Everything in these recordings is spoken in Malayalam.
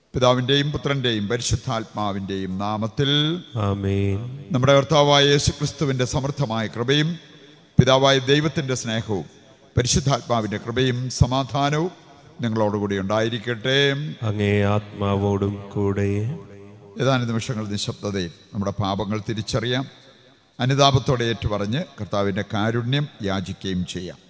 പിതാവിൻ്റെയും പുത്രൻ്റെയും പരിശുദ്ധാത്മാവിൻ്റെയും നാമത്തിൽ ആമേൻ നമ്മുടെ കർത്താവായ യേശു ക്രിസ്തുവിൻ്റെ സമൃദ്ധമായ കൃപയും പിതാവായ ദൈവത്തിൻ്റെ സ്നേഹവും പരിശുദ്ധാത്മാവിൻ്റെ കൃപയും സമാധാനവും നിങ്ങളോടുകൂടി ഉണ്ടായിരിക്കട്ടെ അങ്ങേ ആത്മാവോടും കൂടെ ഏതാനും നിമിഷങ്ങൾ നിശബ്ദതയിൽ നമ്മുടെ പാപങ്ങൾ തിരിച്ചറിയാം അനുതാപത്തോടെ ഏറ്റുപറഞ്ഞ് കർത്താവിൻ്റെ കാരുണ്യം യാചിക്കുകയും ചെയ്യാം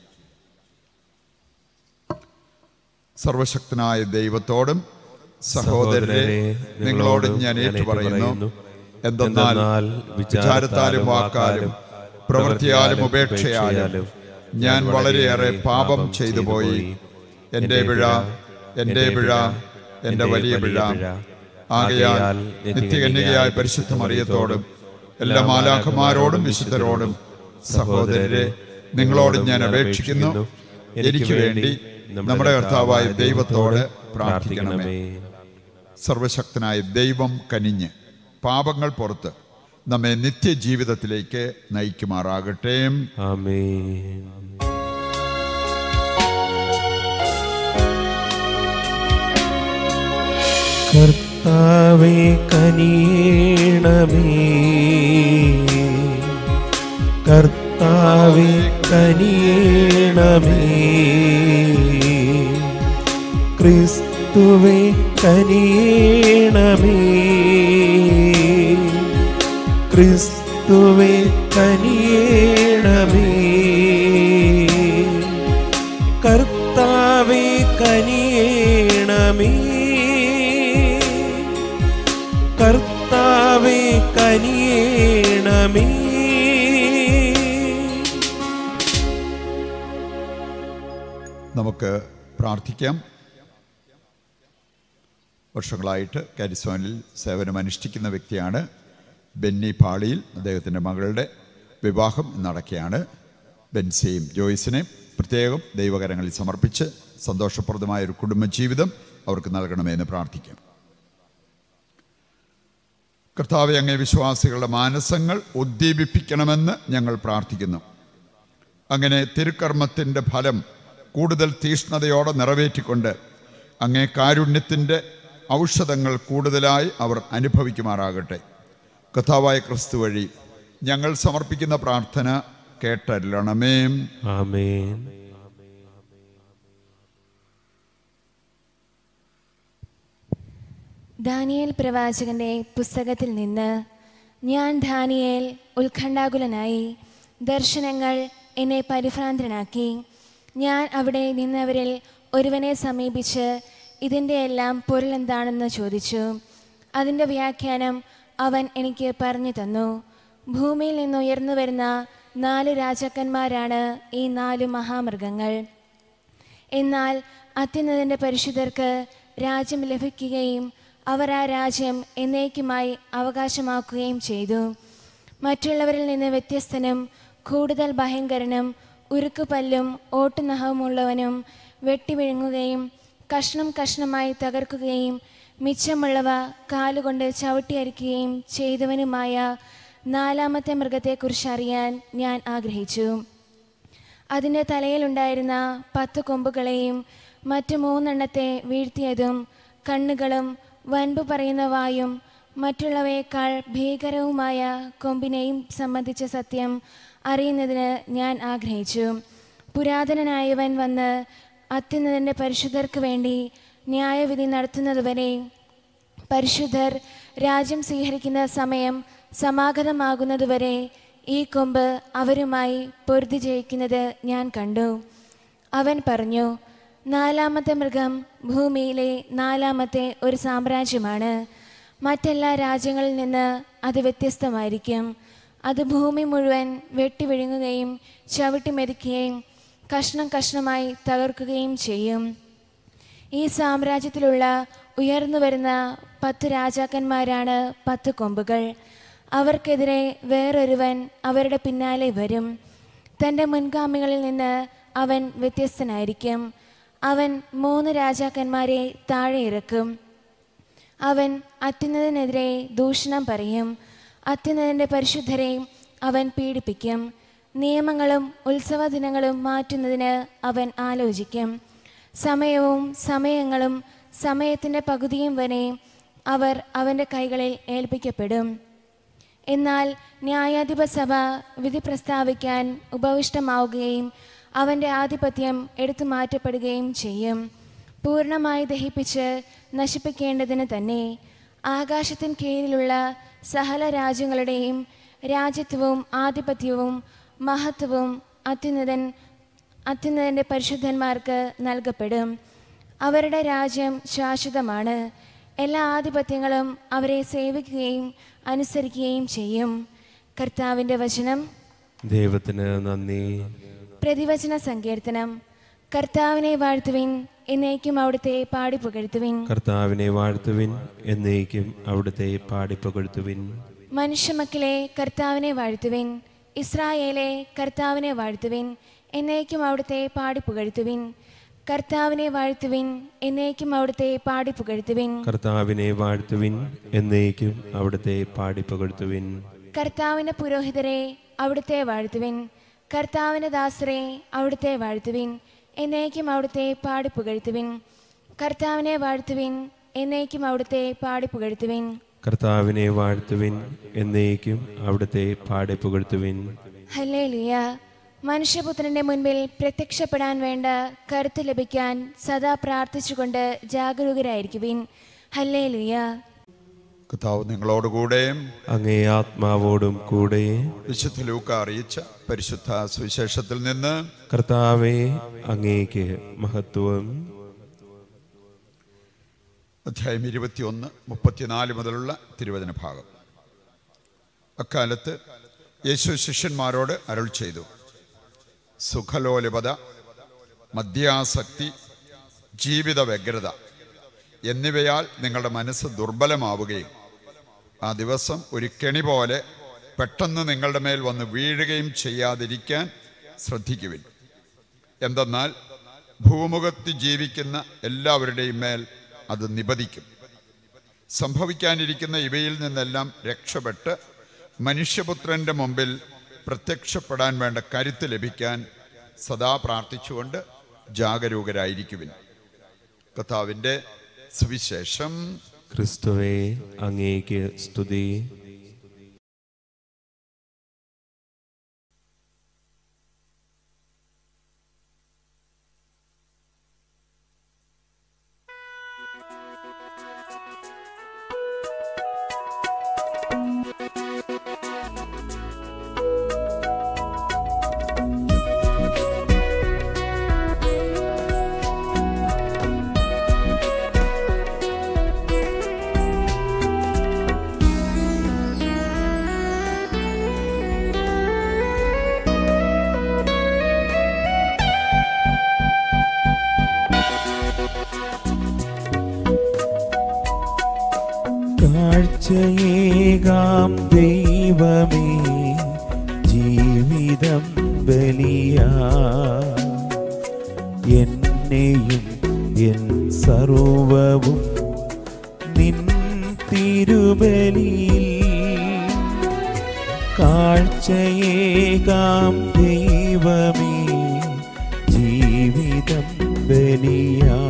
സർവശക്തനായ ദൈവത്തോടും സഹോദരരെ നിങ്ങളോടും ഞാൻ ഏറ്റുപറയുന്നു എന്തെന്നാൽ വിചാരത്താലും വാക്കാലും പ്രവൃത്തിയാലും ഉപേക്ഷയാലും ഞാൻ വളരെയേറെ പാപം ചെയ്തു പോയി എൻ്റെ പിഴ എൻ്റെ പിഴ എൻ്റെ വലിയ പിഴ ആകയാൽ നിത്യകന്യകയായ പരിശുദ്ധ മറിയത്തോടും എല്ലാ മാലാഖമാരോടും വിശുദ്ധരോടും സഹോദരരെ നിങ്ങളോടും ഞാൻ അപേക്ഷിക്കുന്നു എനിക്ക് വേണ്ടി നമ്മുടെ കർത്താവായ ദൈവത്തോട് പ്രാർത്ഥിക്കണമേ സർവശക്തനായ ദൈവം കനിഞ്ഞ് പാപങ്ങൾ പുറത്ത് നമ്മെ നിത്യജീവിതത്തിലേക്ക് നയിക്കുമാറാകട്ടെ ആമേൻ കർത്താവേ കനിയണമേ കർത്താവേ കനിയണമേ ക്രിസ്തുവേ കനിയണമേ ക്രിസ്തുവേ കനിയണമേ കർത്താവേ കനിയണമേ കർത്താവേ കനിയണമേ നമുക്ക് പ്രാർത്ഥിക്കാം വർഷങ്ങളായിട്ട് കാരിസ്വാനിൽ സേവനം അനുഷ്ഠിക്കുന്ന വ്യക്തിയാണ് ബെന്നി പാളിയിൽ അദ്ദേഹത്തിൻ്റെ മകളുടെ വിവാഹം നടക്കുകയാണ് ബെൻസിയും ജോയ്സിനെയും പ്രത്യേകം ദൈവകരങ്ങളിൽ സമർപ്പിച്ച് സന്തോഷപ്രദമായ ഒരു കുടുംബജീവിതം അവർക്ക് നൽകണമെന്ന് പ്രാർത്ഥിക്കാം കർത്താവെ അങ്ങേ വിശ്വാസികളുടെ മാനസങ്ങൾ ഉദ്ദീപിപ്പിക്കണമെന്ന് ഞങ്ങൾ പ്രാർത്ഥിക്കുന്നു അങ്ങനെ തിരുക്കർമ്മത്തിൻ്റെ ഫലം കൂടുതൽ തീഷ്ണതയോടെ നിറവേറ്റിക്കൊണ്ട് അങ്ങേ കാരുണ്യത്തിൻ്റെ ഔഷധങ്ങൾ കൂടുതലായി അവർ അനുഭവിക്കുമാറാകട്ടെ കഥാവായ ക്രിസ്തു വഴി ഞങ്ങൾ സമർപ്പിക്കുന്ന പ്രാർത്ഥന കേട്ടല്ലണമേ ആമേൻ ദാനിയേൽ പ്രവാചകന്റെ പുസ്തകത്തിൽ നിന്ന് ഞാൻ ദാനിയേൽ ഉത്കണ്ഠാകുലനായി ദർശനങ്ങൾ എന്നെ പരിഭ്രാന്തനാക്കി ഞാൻ അവിടെ നിന്നവരിൽ ഒരുവനെ സമീപിച്ച് ഇതിൻ്റെ എല്ലാം പൊരുളെന്താണെന്ന് ചോദിച്ചു അതിൻ്റെ വ്യാഖ്യാനം അവൻ എനിക്ക് പറഞ്ഞു തന്നു ഭൂമിയിൽ നിന്ന് ഉയർന്നു വരുന്ന നാല് രാജാക്കന്മാരാണ് ഈ നാല് മഹാമൃഗങ്ങൾ എന്നാൽ അത്യുന്നതിൻ്റെ പരിശുദ്ധർക്ക് രാജ്യം ലഭിക്കുകയും അവർ ആ രാജ്യം എന്നേക്കുമായി അവകാശമാക്കുകയും ചെയ്തു മറ്റുള്ളവരിൽ നിന്ന് വ്യത്യസ്തനും കൂടുതൽ ഭയങ്കരനും ഉരുക്കുപല്ലും ഓട്ടുനഖവുമുള്ളവനും വെട്ടിവിഴുങ്ങുകയും കഷ്ണം കഷ്ണമായി തകർക്കുകയും മിച്ചമുള്ളവ കാലുകൊണ്ട് ചവിട്ടിയരിക്കുകയും ചെയ്തവനുമായ നാലാമത്തെ മൃഗത്തെക്കുറിച്ച് അറിയാൻ ഞാൻ ആഗ്രഹിച്ചു അതിൻ്റെ തലയിലുണ്ടായിരുന്ന പത്ത് കൊമ്പുകളെയും മറ്റു മൂന്നെണ്ണത്തെ വീഴ്ത്തിയതും കണ്ണുകളും വൻപ് പറയുന്ന വായും മറ്റുള്ളവയേക്കാൾ ഭീകരവുമായ കൊമ്പിനെയും സംബന്ധിച്ച സത്യം അറിയുന്നതിന് ഞാൻ ആഗ്രഹിച്ചു പുരാതനനായവൻ വന്ന് അത്യുന്നതിൻ്റെ പരിശുദ്ധർക്ക് വേണ്ടി ന്യായവിധി നടത്തുന്നതുവരെ പരിശുദ്ധർ രാജ്യം സ്വീകരിക്കുന്ന സമയം സമാഗതമാകുന്നതുവരെ ഈ കൊമ്പ് അവരുമായി പൊരുതി ജയിക്കുന്നത് ഞാൻ കണ്ടു അവൻ പറഞ്ഞു നാലാമത്തെ മൃഗം ഭൂമിയിലെ നാലാമത്തെ ഒരു സാമ്രാജ്യമാണ് മറ്റെല്ലാ രാജ്യങ്ങളിൽ നിന്ന് അത് വ്യത്യസ്തമായിരിക്കും അത് ഭൂമി മുഴുവൻ വെട്ടിവിഴുങ്ങുകയും ചവിട്ടി മെതിക്കുകയും കഷ്ണം കഷ്ണമായി തകർക്കുകയും ചെയ്യും ഈ സാമ്രാജ്യത്തിലുള്ള ഉയർന്നു വരുന്ന പത്ത് രാജാക്കന്മാരാണ് പത്ത് കൊമ്പുകൾ അവർക്കെതിരെ വേറൊരുവൻ അവരുടെ പിന്നാലെ വരും തൻ്റെ മുൻഗാമികളിൽ നിന്ന് അവൻ വ്യത്യസ്തനായിരിക്കും അവൻ മൂന്ന് രാജാക്കന്മാരെ താഴെ ഇറക്കും അവൻ അത്യുന്നതിനെതിരെ ദൂഷണം പറയും അത്യുന്നതിൻ്റെ പരിശുദ്ധരെ അവൻ പീഡിപ്പിക്കും നിയമങ്ങളും ഉത്സവ ദിനങ്ങളും മാറ്റുന്നതിന് അവൻ ആലോചിക്കും സമയവും സമയങ്ങളും സമയത്തിൻ്റെ പകുതിയും വരെ അവർ അവൻ്റെ കൈകളിൽ ഏൽപ്പിക്കപ്പെടും എന്നാൽ ന്യായാധിപ സഭ വിധി പ്രസ്താവിക്കാൻ ഉപവിഷ്ടമാവുകയും അവൻ്റെ ആധിപത്യം എടുത്തു മാറ്റപ്പെടുകയും ചെയ്യും പൂർണ്ണമായി ദഹിപ്പിച്ച് നശിപ്പിക്കേണ്ടതിന് തന്നെ ആകാശത്തിന് കീഴിലുള്ള സകല രാജ്യങ്ങളുടെയും രാജ്യത്വവും ആധിപത്യവും മഹത്വവും അത്യുന്നതൻ അത്യുന്നതൻ്റെ പരിശുദ്ധന്മാർക്ക് നൽകപ്പെടും അവരുടെ രാജ്യം ശാശ്വതമാണ് എല്ലാ ആധിപത്യങ്ങളും അവരെ സേവിക്കുകയും അനുസരിക്കുകയും ചെയ്യും കർത്താവിൻ്റെ വചനം ദൈവത്തിന് നന്ദി പ്രതിവചന സങ്കീർത്തനം കർത്താവിനെ വാഴ്ത്തുവിൻ എന്നേക്കും അവിടുത്തെ പാടി പുകഴ്ത്തുവിൻ കർത്താവിനെ വാഴ്ത്തുവിൻ എന്നേക്കും അവിടുത്തെ പാടിപ്പുകഴ്ത്തുവിൻ മനുഷ്യമക്കളെ കർത്താവിനെ വാഴ്ത്തുവിൻ ഇസ്രായേലെ കർത്താവിനെ വാഴ്ത്തുവിൻ എന്നേക്കും അവിടുത്തെ പാടി പുകഴ്ത്തുവിൻ കർത്താവിനെ വാഴ്ത്തുവിൻ എന്നേക്കും അവിടുത്തെ പാടി പുകഴ്ത്തുവിൻ കർത്താവിനെ വാഴ്ത്തുവിൻ എന്നേക്കും അവിടുത്തെ പാടിപ്പുകഴ്ത്തുവിൻ കർത്താവിൻ്റെ പുരോഹിതരെ അവിടുത്തെ വാഴ്ത്തുവിൻ കർത്താവിൻ്റെ ദാസരെ അവിടുത്തെ വാഴ്ത്തുവിൻ എന്നേക്കും അവിടുത്തെ പാടി പുകഴ്ത്തുവിൻ കർത്താവിനെ വാഴ്ത്തുവിൻ എന്നേക്കും അവിടുത്തെ പാടി പുകഴ്ത്തുവിൻ കർത്താവിനെ വാഴ്ത്തുവിൻ എന്നേക്കും അവിടുത്തെ പാടിപ്പുകഴ്ത്തുവിൻ ഹല്ലേലൂയ മനുഷ്യപുത്രന്റെ മുൻപിൽ പ്രത്യക്ഷപ്പെടാൻ വേണ്ട കരുത്ത് ലഭിക്കാൻ സദാ പ്രാർത്ഥിച്ചുകൊണ്ട് ജാഗരൂകരായിരിക്കുവിൻ ഹല്ലേലൂയ കർത്താവ് നിങ്ങളോടുകൂടെ അങ്ങേ ആത്മാവോടും കൂടെ വിശുദ്ധ ലൂക്ക അറിയിച്ച പരിശുദ്ധ സുവിശേഷത്തിൽ നിന്ന് കർത്താവെ അങ്ങേക്ക് മഹത്വം അധ്യായം ഇരുപത്തിയൊന്ന് മുപ്പത്തിനാല് മുതലുള്ള തിരുവചന ഭാഗം അക്കാലത്ത് യേശു ശിഷ്യന്മാരോട് അരുൾ ചെയ്തു സുഖലോലുപത മദ്യാസക്തി ജീവിത വ്യഗ്രത എന്നിവയാൽ നിങ്ങളുടെ മനസ്സ് ദുർബലമാവുകയും ആ ദിവസം ഒരു കെണി പോലെ പെട്ടെന്ന് നിങ്ങളുടെ മേൽ വന്ന് വീഴുകയും ചെയ്യാതിരിക്കാൻ ശ്രദ്ധിക്കുവിൻ എന്തെന്നാൽ ഭൂമുഖത്ത് ജീവിക്കുന്ന എല്ലാവരുടെയും മേൽ അത് നിപതിക്കും സംഭവിക്കാനിരിക്കുന്ന ഇവയിൽ നിന്നെല്ലാം രക്ഷപ്പെട്ട് മനുഷ്യപുത്രന്റെ മുമ്പിൽ പ്രത്യക്ഷപ്പെടാൻ വേണ്ട കരുത്ത് ലഭിക്കാൻ സദാ പ്രാർത്ഥിച്ചുകൊണ്ട് ജാഗരൂകരായിരിക്കുവിൻ കർത്താവിൻ്റെ സുവിശേഷം ക്രിസ്തുവെ അങ്ങേക്ക് സ്തുതി കാഴ്ചയേകാം ദൈവമേ ജീവിതം ബലിയാ എന്നെയും എൻ സർവവും നിൻ തിരുബലിയിൽ കാഴ്ചയേകാം ദൈവമേ ജീവിതം ബലിയാ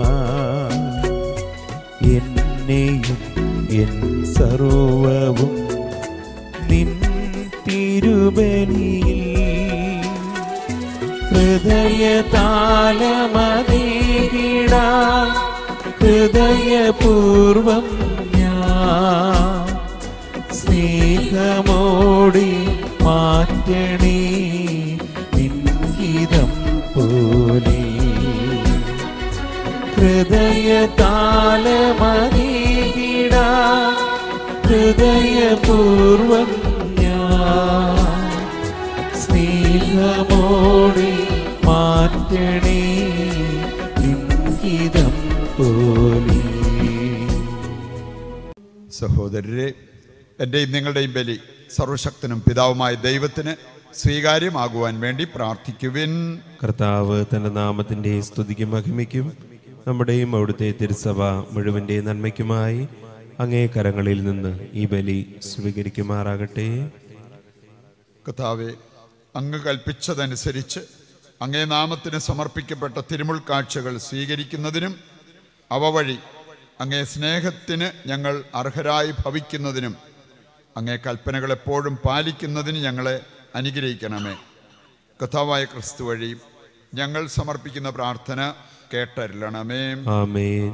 എന്നെയും എൻ സർവവും നിൻ തിരുബലിയിൽ ഹൃദയതാലമതീകിടാ ഹൃദയപൂർവം ഞാൻ സ്നേഹമോടി മാറ്റണേ നിൻഹിതം പോലെ ഹൃദയതാലമതീകിടാ ഹൃദയപൂർവം ഞാൻ സ്നേഹമോടി മാറ്റണേ ലിംഗിതം പോലെ സഹോദരരെ എൻ്റെയും നിങ്ങളുടെയും ബലി സർവശക്തനും പിതാവുമായ ദൈവത്തിന് സ്വീകാര്യമാകുവാൻ വേണ്ടി പ്രാർത്ഥിക്കുവിൻ കർത്താവ് തന്റെ നാമത്തിന്റെ സ്തുതിക്കും മഹിമയ്ക്കും നമ്മുടെയും അവിടുത്തെ തിരുസഭ മുഴുവന്റെ നന്മയ്ക്കുമായി അങ്ങേ കരങ്ങളിൽ നിന്ന് ഈ ബലി സ്വീകരിക്കുമാറാകട്ടെ കർത്താവെ അങ്ങ് കൽപ്പിച്ചതനുസരിച്ച് അങ്ങേ നാമത്തിന് സമർപ്പിക്കപ്പെട്ട തിരുമുൾ കാഴ്ചകൾ സ്വീകരിക്കുന്നതിനും അവ വഴി അങ്ങേ സ്നേഹത്തിന് ഞങ്ങൾ അർഹരായി ഭവിക്കുന്നതിനും അങ്ങേ കൽപ്പനകൾ എപ്പോഴും പാലിക്കുന്നതിന് ഞങ്ങളെ അനുഗ്രഹിക്കണമേ കഥാവായ ക്രിസ്തു വഴി ഞങ്ങൾ സമർപ്പിക്കുന്ന പ്രാർത്ഥന കേട്ടരുളണമേ ആമേൻ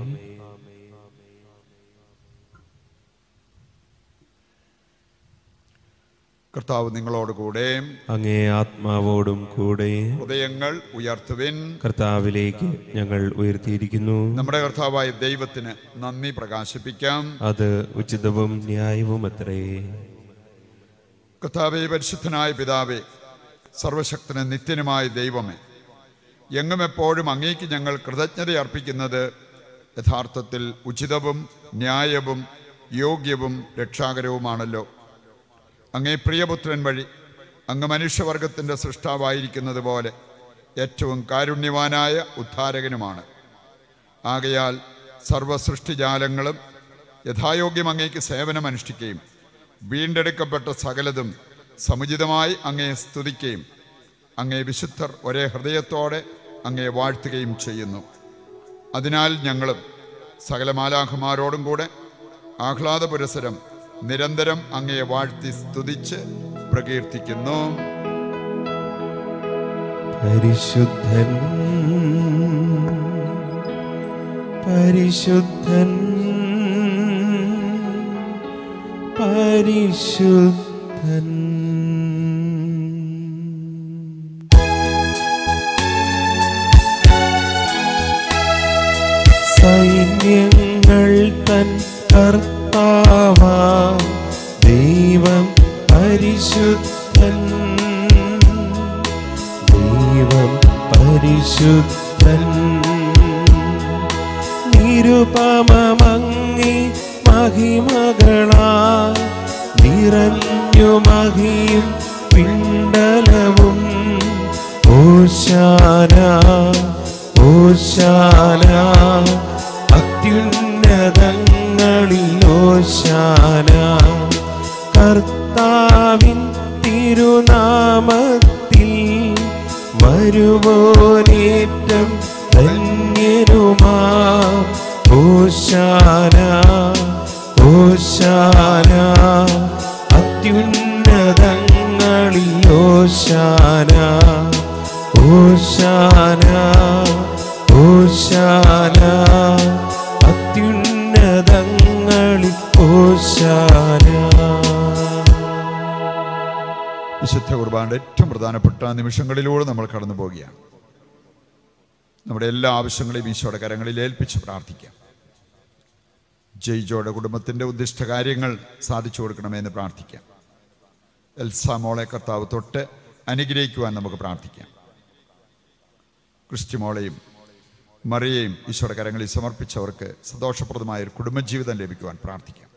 കർത്താവ് നിങ്ങളോട് കൂടെ അങ്ങേ ആത്മാവോടും കൂടെ ഹൃദയങ്ങൾ ഉയർത്തുവിൻ കർത്താവിലേക്ക് ഞങ്ങൾ ഉയർത്തിയിരിക്കുന്നു നമ്മുടെ കർത്താവായ ദൈവത്തിന് നന്ദി പ്രകാശിപ്പിക്കാം അത് ഉചിതവും ന്യായവും അത്രേ കർത്താവെ പരിശുദ്ധനായ പിതാവേ സർവശക്തന് നിത്യനുമായ ദൈവമേ എങ്ങും എപ്പോഴും അങ്ങേക്ക് ഞങ്ങൾ കൃതജ്ഞത അർപ്പിക്കുന്നത് യഥാർത്ഥത്തിൽ ഉചിതവും ന്യായവും യോഗ്യവും രക്ഷാകരവുമാണല്ലോ അങ്ങേ പ്രിയപുത്രൻ വഴി അങ്ങ് മനുഷ്യവർഗത്തിൻ്റെ സൃഷ്ടാവായിരിക്കുന്നത് പോലെ ഏറ്റവും കാരുണ്യവാനായ ഉദ്ധാരകനുമാണ് ആകയാൽ സർവസൃഷ്ടിജാലങ്ങളും യഥായോഗ്യം അങ്ങേക്ക് സേവനമനുഷ്ഠിക്കുകയും വീണ്ടെടുക്കപ്പെട്ട സകലതും സമുചിതമായി അങ്ങയെ സ്തുതിക്കുകയും അങ്ങേ വിശുദ്ധർ ഒരേ ഹൃദയത്തോടെ അങ്ങയെ വാഴ്ത്തുകയും ചെയ്യുന്നു അതിനാൽ ഞങ്ങളും സകല മാലാഖമാരോടും കൂടെ ആഹ്ലാദ പുരസരം നിരന്തരം അങ്ങയെ വാഴ്ത്തി സ്തുതിച്ച് പ്രകീർത്തിക്കുന്നു പരിശുദ്ധൻ പരിശുദ്ധൻ പരിശുദ്ധൻ സൈന്യങ്ങൾ തൻ കർത്താവ ദൈവം പരിശുദ്ധൻ ദൈവം പരിശുദ്ധൻ നിരുപമങ്ങി മഹിമകളാ നിറഞ്ഞു മഹിയും പിണ്ടലവും ഓശാന ഓശാന അത്യുന്നതങ്ങളിൽ ഓശാന കർത്താവിൻ തിരുനാമത്തിൽ വരുവോനേറ്റം ധന്യനുമാ ഓശാന ഓശാന അത്യുന്നതങ്ങളിൽ ഓശാന ഓശാന ഓശാന അത്യുന്നതങ്ങളിൽ ഓശാന വിശുദ്ധ കുർബാനയുടെ ഏറ്റവും പ്രധാനപ്പെട്ട നിമിഷങ്ങളിലൂടെ നമ്മൾ കടന്നു പോവുകയാണ് നമ്മുടെ എല്ലാ ആവശ്യങ്ങളെയും ഈശോയുടെ കരങ്ങളിൽ ഏൽപ്പിച്ച് പ്രാർത്ഥിക്കാം ജയ്ജോയുടെ കുടുംബത്തിൻ്റെ ഉദ്ദിഷ്ട കാര്യങ്ങൾ സാധിച്ചു കൊടുക്കണമെന്ന് പ്രാർത്ഥിക്കാം എൽസ മോളെ കർത്താവ് തൊട്ട് അനുഗ്രഹിക്കുവാൻ നമുക്ക് പ്രാർത്ഥിക്കാം ക്രിസ്റ്റി മോളെയും മറിയെയും ഈശോയുടെ കരങ്ങളിൽ സമർപ്പിച്ചവർക്ക് സന്തോഷപ്രദമായ ഒരു കുടുംബജീവിതം ലഭിക്കുവാൻ പ്രാർത്ഥിക്കാം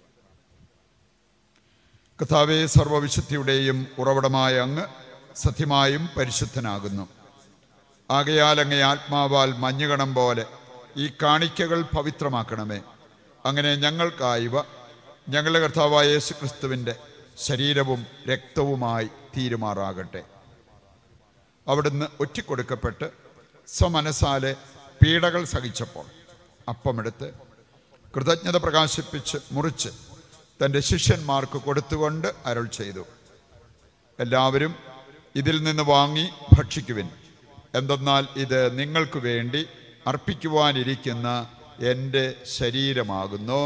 കഥാവെ സർവവിശുദ്ധിയുടെയും ഉറവിടമായ അങ്ങ് സത്യമായും പരിശുദ്ധനാകുന്നു ആകയാൽ അങ്ങേ ആത്മാവാൽ മഞ്ഞുകണം പോലെ ഈ കാണിക്കകൾ പവിത്രമാക്കണമേ അങ്ങനെ ഞങ്ങൾക്കായവ ഞങ്ങളുടെ കർത്താവായ യേശു ക്രിസ്തുവിൻ്റെ ശരീരവും രക്തവുമായി തീരുമാറാകട്ടെ അവിടുന്ന് ഒറ്റിക്കൊടുക്കപ്പെട്ട് സ്വമനസാലെ പീഡകൾ സഹിച്ചപ്പോൾ അപ്പമെടുത്ത് കൃതജ്ഞത പ്രകാശിപ്പിച്ച് മുറിച്ച് തൻ്റെ ശിഷ്യന്മാർക്ക് കൊടുത്തുകൊണ്ട് അരുൾ ചെയ്തു എല്ലാവരും ഇതിൽ നിന്ന് വാങ്ങി ഭക്ഷിക്കുവിൻ എന്തെന്നാൽ ഇത് നിങ്ങൾക്ക് വേണ്ടി അർപ്പിക്കുവാനിരിക്കുന്ന എൻ്റെ ശരീരമാകുന്നു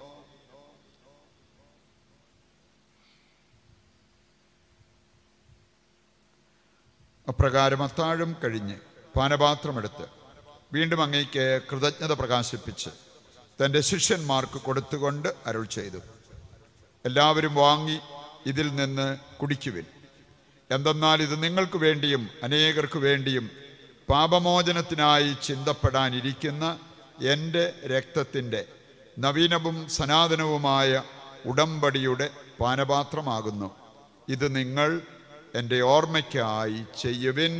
അപ്രകാരം അത്താഴം കഴിഞ്ഞ് പാനപാത്രമെടുത്ത് വീണ്ടും അങ്ങേക്ക് കൃതജ്ഞത പ്രകാശിപ്പിച്ച് തൻ്റെ ശിഷ്യന്മാർക്ക് കൊടുത്തുകൊണ്ട് അരുൾ ചെയ്തു എല്ലാവരും വാങ്ങി ഇതിൽ നിന്ന് കുടിക്കുവിൻ എന്തെന്നാൽ ഇത് നിങ്ങൾക്ക് വേണ്ടിയും അനേകർക്ക് വേണ്ടിയും പാപമോചനത്തിനായി ചിന്തപ്പെടാനിരിക്കുന്ന എൻ്റെ രക്തത്തിൻ്റെ നവീനവും സനാതനവുമായ ഉടമ്പടിയുടെ പാനപാത്രമാകുന്നു ഇത് നിങ്ങൾ എൻ്റെ ഓർമ്മയ്ക്കായി ചെയ്യുവിൻ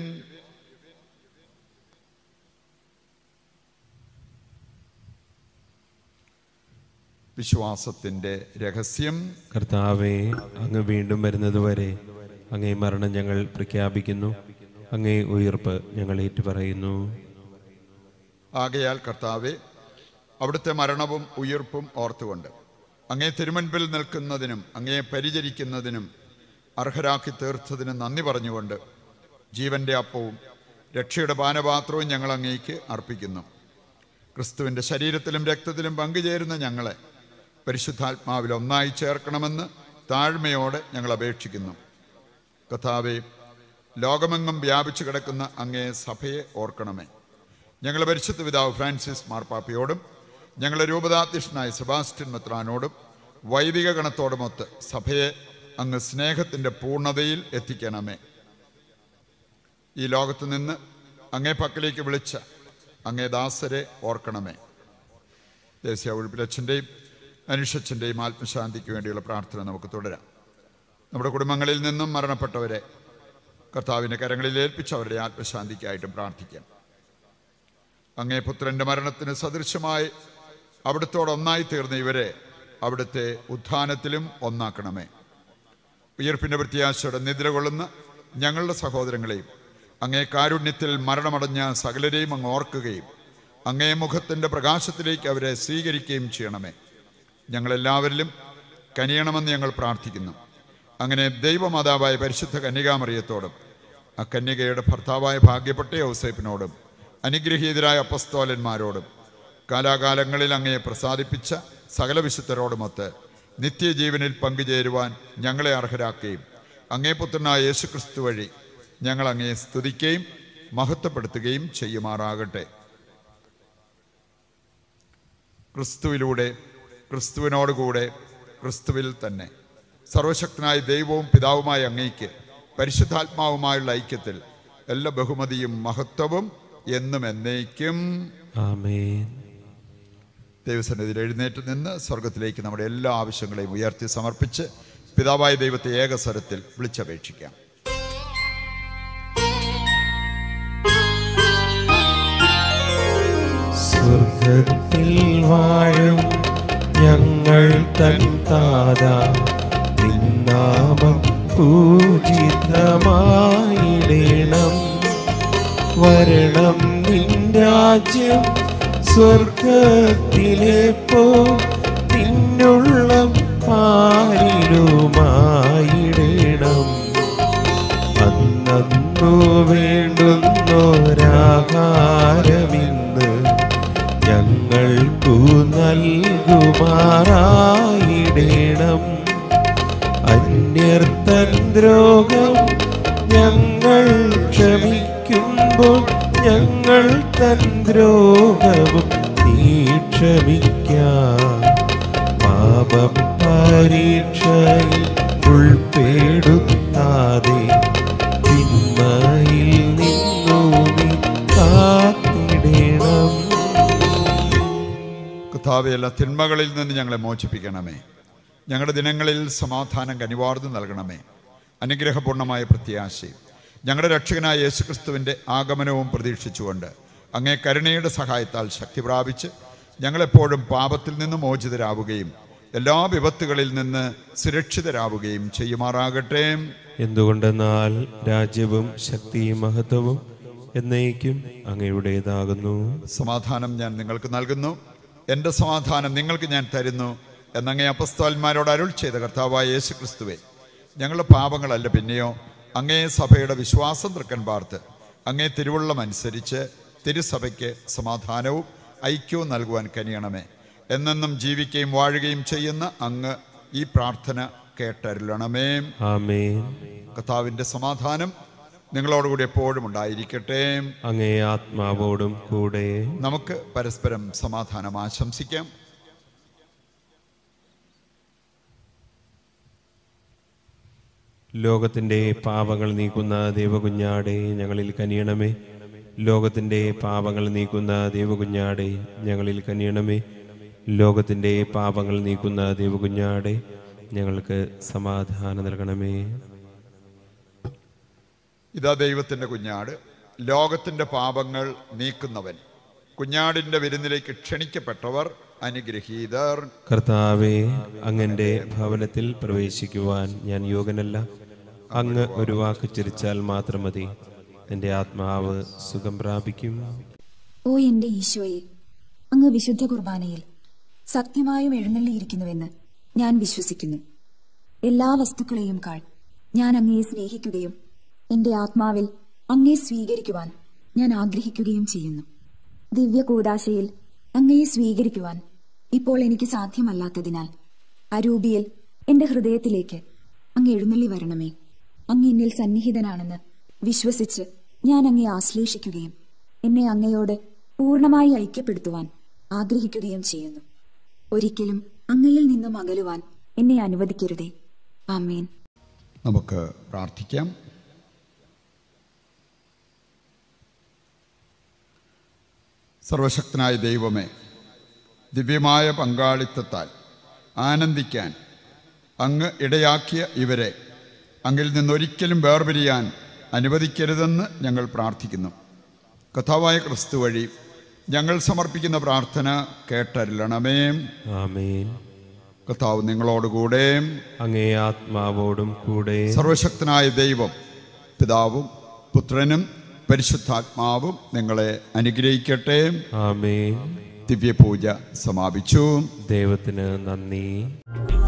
വിശ്വാസത്തിൻ്റെ രഹസ്യം കർത്താവെ അങ്ങ് വീണ്ടും വരുന്നതുവരെ അങ്ങേ മരണം ഞങ്ങൾ പ്രഖ്യാപിക്കുന്നു അങ്ങേ ഉയർപ്പ് ഞങ്ങൾ ഏറ്റുപറയുന്നു ആകയാൽ കർത്താവെ അവിടുത്തെ മരണവും ഉയിർപ്പും ഓർത്തുകൊണ്ട് അങ്ങേ തിരുമുൻപിൽ നിൽക്കുന്നതിനും അങ്ങേ പരിചരിക്കുന്നതിനും അർഹരാക്കി തീർത്തതിന് നന്ദി പറഞ്ഞുകൊണ്ട് ജീവന്റെ അപ്പവും രക്ഷയുടെ പാനപാത്രവും ഞങ്ങൾ അങ്ങേക്ക് അർപ്പിക്കുന്നു ക്രിസ്തുവിൻ്റെ ശരീരത്തിലും രക്തത്തിലും പങ്കുചേരുന്ന ഞങ്ങളെ പരിശുദ്ധാത്മാവിൽ ഒന്നായി ചേർക്കണമെന്ന് താഴ്മയോടെ ഞങ്ങൾ അപേക്ഷിക്കുന്നു കഥാവെ ലോകമെങ്ങും വ്യാപിച്ചു കിടക്കുന്ന അങ്ങേ സഭയെ ഓർക്കണമേ ഞങ്ങളെ പരിശുദ്ധ പിതാവ് ഫ്രാൻസിസ് മാർപ്പാപ്പയോടും ഞങ്ങളെ രൂപതാധ്യക്ഷനായ സെബാസ്റ്റ്യൻ മെത്രാനോടും വൈദിക ഗണത്തോടുമൊത്ത് സഭയെ അങ്ങ് സ്നേഹത്തിൻ്റെ പൂർണ്ണതയിൽ എത്തിക്കണമേ ഈ ലോകത്ത് നിന്ന് അങ്ങേ പക്കലേക്ക് വിളിച്ച അങ്ങേ ദാസരെ ഓർക്കണമേ ദേശീയ ഒഴിപ്പിലച്ഛൻ്റെയും അനുഷച്ഛൻ്റെയും ആത്മശാന്തിക്ക് വേണ്ടിയുള്ള പ്രാർത്ഥന നമുക്ക് തുടരാം നമ്മുടെ കുടുംബങ്ങളിൽ നിന്നും മരണപ്പെട്ടവരെ കർത്താവിൻ്റെ കരങ്ങളിൽ ഏൽപ്പിച്ചവരുടെ ആത്മശാന്തിക്കായിട്ടും പ്രാർത്ഥിക്കാം അങ്ങേ പുത്രൻ്റെ മരണത്തിന് സദൃശമായി അവിടുത്തോടൊന്നായി തീർന്ന ഇവരെ അവിടുത്തെ ഉത്ഥാനത്തിലും ഒന്നാക്കണമേ ഉയർപ്പിൻ്റെ പ്രത്യാശയോടെ നിദ്ര കൊള്ളുന്ന ഞങ്ങളുടെ സഹോദരങ്ങളെയും അങ്ങേ കാരുണ്യത്തിൽ മരണമടഞ്ഞ സകലരെയും അങ്ങ് ഓർക്കുകയും അങ്ങേ മുഖത്തിൻ്റെ പ്രകാശത്തിലേക്ക് അവരെ സ്വീകരിക്കുകയും ചെയ്യണമേ ഞങ്ങളെല്ലാവരിലും കനിയണമെന്ന് ഞങ്ങൾ പ്രാർത്ഥിക്കുന്നു അങ്ങനെ ദൈവമാതാവായ പരിശുദ്ധ കന്യകാമറിയത്തോടും ആ കന്യകയുടെ ഭർത്താവായ ഭാഗ്യപ്പെട്ട ഔസേപ്പിനോടും അനുഗ്രഹീതരായ അപ്പസ്തോലന്മാരോടും കാലാകാലങ്ങളിൽ അങ്ങയെ പ്രസാദിപ്പിച്ച സകല വിശുദ്ധരോടുമൊത്ത് നിത്യജീവനിൽ പങ്കുചേരുവാൻ ഞങ്ങളെ അർഹരാക്കുകയും അങ്ങേ പുത്രനായ യേശുക്രിസ്തു വഴി ഞങ്ങൾ അങ്ങയെ സ്തുതിക്കുകയും മഹത്വപ്പെടുത്തുകയും ചെയ്യുമാറാകട്ടെ ക്രിസ്തുവിലൂടെ ക്രിസ്തുവിനോടുകൂടെ ക്രിസ്തുവിൽ തന്നെ സർവശക്തനായ ദൈവവും പിതാവുമായ അങ്ങയ്ക്ക് പരിശുദ്ധാത്മാവുമായുള്ള ഐക്യത്തിൽ എല്ലാ ബഹുമതിയും മഹത്വവും എന്നും എന്നേക്കും ആമേൻ ദൈവസന്നിധിയിൽ എഴുന്നേറ്റ് നിന്ന് സ്വർഗത്തിലേക്ക് നമ്മുടെ എല്ലാ ആവശ്യങ്ങളെയും ഉയർത്തി സമർപ്പിച്ച് പിതാവായ ദൈവത്തെ ഏകസ്വരത്തിൽ വിളിച്ചപേക്ഷിക്കാം സ്വർഗത്തിൽ വാഴും ഞങ്ങൾ തൻ താത നിന്നാമം പൂജിതമായിടണം വരണം നിൻ രാജ്യം സ്വർഗത്തിലെ പോ പിന്നുള്ള പാരിലുമായിടണം അന്നു വേണ്ടുന്നൊരാഹാരമിന്ന് ഞങ്ങൾക്കു നൽകുമാറായിടണം അന്യർത്തൻ ദ്രോഹം ഞങ്ങൾ ക്ഷമിക്കുമ്പോൾ ഞങ്ങൾ തൻ ദ്രോഹവും നീ ക്ഷമിക്കാം പാപം പരീക്ഷയിൽ ഉൾപ്പെടുത്താതെ തിന്മയിൽ നിന്നു നീ കാത്തിടണം കർത്താവെ എല്ലാ തിന്മകളിൽ നിന്ന് ഞങ്ങളെ മോചിപ്പിക്കണമേ ഞങ്ങളുടെ ദിനങ്ങളിൽ സമാധാനം കനിവാർന്ന് നൽകണമേ അനുഗ്രഹപൂർണമായ പ്രത്യാശയും ഞങ്ങളുടെ രക്ഷകനായ യേശുക്രിസ്തുവിൻ്റെ ആഗമനവും പ്രതീക്ഷിച്ചുകൊണ്ട് അങ്ങേ കരുണയുടെ സഹായത്താൽ ശക്തി പ്രാപിച്ച് ഞങ്ങളെപ്പോഴും പാപത്തിൽ നിന്ന് മോചിതരാവുകയും എല്ലാ വിപത്തുകളിൽ നിന്ന് സുരക്ഷിതരാവുകയും ചെയ്യുമാറാകട്ടെ എന്തുകൊണ്ടെന്നാൽ രാജ്യവും ശക്തിയും മഹത്വവും എന്നേക്കും അങ്ങയുടേതാകുന്നു സമാധാനം ഞാൻ നിങ്ങൾക്ക് നൽകുന്നു എൻ്റെ സമാധാനം നിങ്ങൾക്ക് ഞാൻ തരുന്നു എന്നങ്ങേ അപ്പസ്തോന്മാരോട് അരുൾ ചെയ്ത കർത്താവായ യേശു ക്രിസ്തുവെ ഞങ്ങളുടെ പാപങ്ങളല്ല പിന്നെയോ അങ്ങേ സഭയുടെ വിശ്വാസം തൃക്കൻ പാർത്ത് അങ്ങേ തിരുവുള്ളം അനുസരിച്ച് തിരുസഭയ്ക്ക് സമാധാനവും ഐക്യവും നൽകുവാൻ കനിയണമേ എന്നെന്നും ജീവിക്കുകയും വാഴുകയും ചെയ്യുന്ന അങ്ങ് ഈ പ്രാർത്ഥന കേട്ടരുളണമേ ആമേൻ കർത്താവിൻ്റെ സമാധാനം നിങ്ങളോടുകൂടി എപ്പോഴും ഉണ്ടായിരിക്കട്ടെ അങ്ങേ ആത്മാവോടും കൂടെ നമുക്ക് പരസ്പരം സമാധാനം ആശംസിക്കാം ലോകത്തിന്റെ പാപങ്ങൾ നീക്കുന്ന ദൈവകുഞ്ഞാടെ ഞങ്ങളിൽ കനിയണമേ ലോകത്തിന്റെ പാപങ്ങൾ നീക്കുന്ന ദൈവകുഞ്ഞാടെ ഞങ്ങളിൽ കനിയണമേ ലോകത്തിന്റെ പാപങ്ങൾ നീക്കുന്ന ദൈവകുഞ്ഞാടെ ഞങ്ങൾക്ക് സമാധാനം നൽകണമേ ഇതാ ദൈവത്തിൻ്റെ കുഞ്ഞാട് ലോകത്തിൻ്റെ പാപങ്ങൾ നീക്കുന്നവൻ കുഞ്ഞാടിൻ്റെ വിരുന്നിലേക്ക് ക്ഷണിക്കപ്പെട്ടവർ അനുഗ്രഹീതർ കർത്താവെ അങ്ങന്റെ ഭവനത്തിൽ പ്രവേശിക്കുവാൻ ഞാൻ യോഗ്യനല്ല അങ്ങ് ഒരു വാക്ക് ചിരിച്ചാൽ മാത്രം മതി എൻ്റെ ആത്മാവ് സുഖം പ്രാപിക്കും ഓ എൻ്റെ ഈശോയെ അങ്ങ് വിശുദ്ധ കുർബാനയിൽ സത്യമായും എഴുന്നള്ളിയിരിക്കുന്നുവെന്ന് ഞാൻ വിശ്വസിക്കുന്നു എല്ലാ വസ്തുക്കളെയും കാൾ ഞാൻ അങ്ങയെ സ്നേഹിക്കുകയും എന്റെ ആത്മാവിൽ അങ്ങയെ സ്വീകരിക്കുവാൻ ഞാൻ ആഗ്രഹിക്കുകയും ചെയ്യുന്നു ദിവ്യ കൂദാശയിൽ അങ്ങയെ സ്വീകരിക്കുവാൻ ഇപ്പോൾ എനിക്ക് സാധ്യമല്ലാത്തതിനാൽ അരൂപിയിൽ എന്റെ ഹൃദയത്തിലേക്ക് അങ്ങ് എഴുന്നള്ളി വരണമേ അങ്ങ് എന്നിൽ സന്നിഹിതനാണെന്ന് വിശ്വസിച്ച് ഞാൻ അങ്ങയെ ആശ്ലേഷിക്കുകയും എന്നെ അങ്ങയോട് പൂർണ്ണമായി ഐക്യപ്പെടുത്തുവാൻ ആഗ്രഹിക്കുകയും ചെയ്യുന്നു ഒരിക്കലും അങ്ങയിൽ നിന്നും അകലുവാൻ എന്നെ അനുവദിക്കരുതേ ആമേൻ നമുക്ക് പ്രാർത്ഥിക്കാം സർവശക്തനായ ദൈവമേ ദിവ്യമായ പങ്കാളിത്തത്താൽ ആനന്ദിക്കാൻ അങ്ങ് ഇടയാക്കിയ ഇവരെ അങ്ങിൽ നിന്നൊരിക്കലും വേർപിരിയാൻ അനുവദിക്കരുതെന്ന് ഞങ്ങൾ പ്രാർത്ഥിക്കുന്നു കഥാവായ ക്രിസ്തു വഴി ഞങ്ങൾ സമർപ്പിക്കുന്ന പ്രാർത്ഥന കേട്ടരുളണമേ ആമേൻ കഥാവ് നിങ്ങളോടുകൂടെ അങ്ങേ ആത്മാവോടും കൂടെ സർവശക്തനായ ദൈവം പിതാവും പുത്രനും പരിശുദ്ധാത്മാവും നിങ്ങളെ അനുഗ്രഹിക്കട്ടെ ആമേൻ ദിവ്യപൂജ സമാപിച്ചു ദൈവത്തിന് നന്ദി